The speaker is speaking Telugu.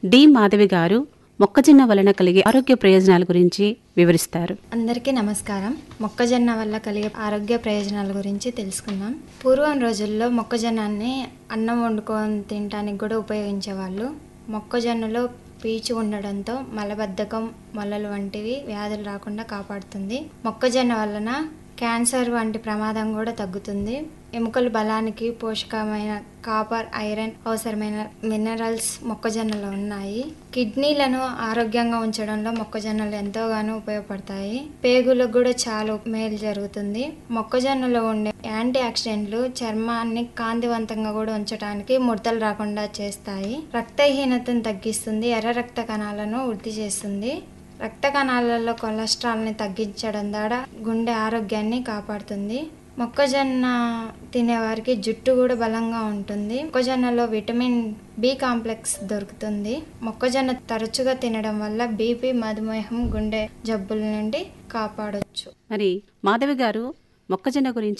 డి మాధవి గారు మొక్కజొన్న వలన కలిగే ఆరోగ్య ప్రయోజనాల గురించి వివరిస్తారు అందరికీ నమస్కారం మొక్కజొన్న వల్ల కలిగే ఆరోగ్య ప్రయోజనాల గురించి తెలుసుకుందాం పూర్వం రోజుల్లో మొక్కజొన్నాన్ని అన్నం వండుకొని తినడానికి కూడా ఉపయోగించేవాళ్ళు మొక్కజొన్నలో పీచు ఉండడంతో మలబద్ధకం మొలలు వంటివి వ్యాధులు రాకుండా కాపాడుతుంది మొక్కజొన్న వలన క్యాన్సర్ వంటి ప్రమాదం కూడా తగ్గుతుంది ఎముకల బలానికి పోషకమైన కాపర్ ఐరన్ అవసరమైన మినరల్స్ మొక్కజొన్నలో ఉన్నాయి కిడ్నీలను ఆరోగ్యంగా ఉంచడంలో మొక్కజొన్నలు ఎంతోగానో ఉపయోగపడతాయి పేగులకు కూడా చాలా మేలు జరుగుతుంది మొక్కజొన్నలో ఉండే యాంటీ ఆక్సిడెంట్లు చర్మాన్ని కాంతివంతంగా కూడా ఉంచడానికి ముడతలు రాకుండా చేస్తాయి రక్తహీనతను తగ్గిస్తుంది ఎర్ర రక్త కణాలను వృద్ధి చేస్తుంది రక్త కణాలలో కొలెస్ట్రాల్ని తగ్గించడం ద్వారా గుండె ఆరోగ్యాన్ని కాపాడుతుంది మొక్కజొన్న తినేవారికి జుట్టు కూడా బలంగా ఉంటుంది మొక్కజొన్నలో విటమిన్ బి కాంప్లెక్స్ దొరుకుతుంది మొక్కజొన్న తరచుగా తినడం వల్ల బీపీ మధుమేహం గుండె జబ్బుల నుండి కాపాడొచ్చు మరి మాధవి గారు మొక్కజొన్న గురించి